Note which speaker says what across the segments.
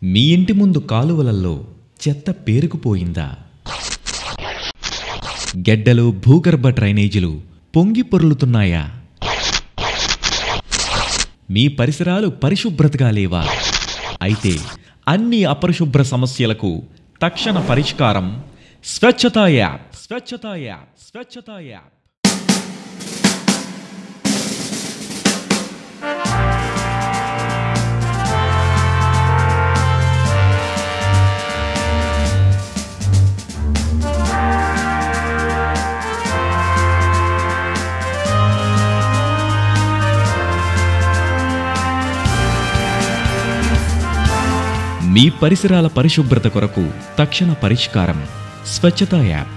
Speaker 1: మీ ఇంటి ముందు కాలువలల్లో చెత్త పేరుకుపోయిందా గెడ్డలు భూగర్భ డ్రైనేజీలు పొంగి పొర్లుతున్నాయా మీ పరిసరాలు పరిశుభ్రతగా లేవా అయితే అన్ని అపరిశుభ్ర సమస్యలకు తక్షణ పరిష్కారం Swachhata app Swachhata app Swachhata app మీ పరిసరాల పరిశుభ్రత కొరకు తక్షణ పరిష్కారం స్వచ్ఛతా యాప్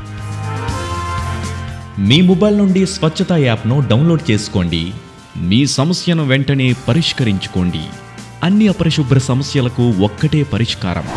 Speaker 1: మీ మొబైల్ నుండి స్వచ్ఛతా యాప్ను డౌన్లోడ్ చేసుకోండి మీ సమస్యను వెంటనే పరిష్కరించుకోండి అన్ని అపరిశుభ్ర సమస్యలకు ఒక్కటే పరిష్కారం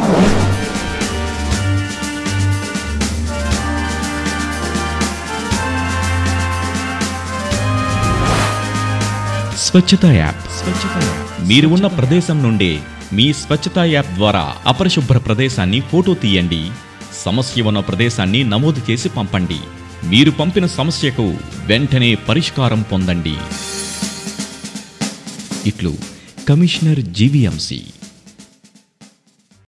Speaker 1: స్వచ్ఛతా యాప్ స్వచ్ఛతా యాప్ మీరు ఉన్న ప్రదేశం నుండే మీ స్వచ్ఛతా యాప్ ద్వారా అపరిశుభ్ర ప్రదేశాన్ని ఫోటో తీయండి సమస్య ఉన్న ప్రదేశాన్ని నమోదు చేసి పంపండి మీరు పంపిన సమస్యకు వెంటనే పరిష్కారం పొందండి ఇట్లు కమిషనర్ జీవీఎంసీ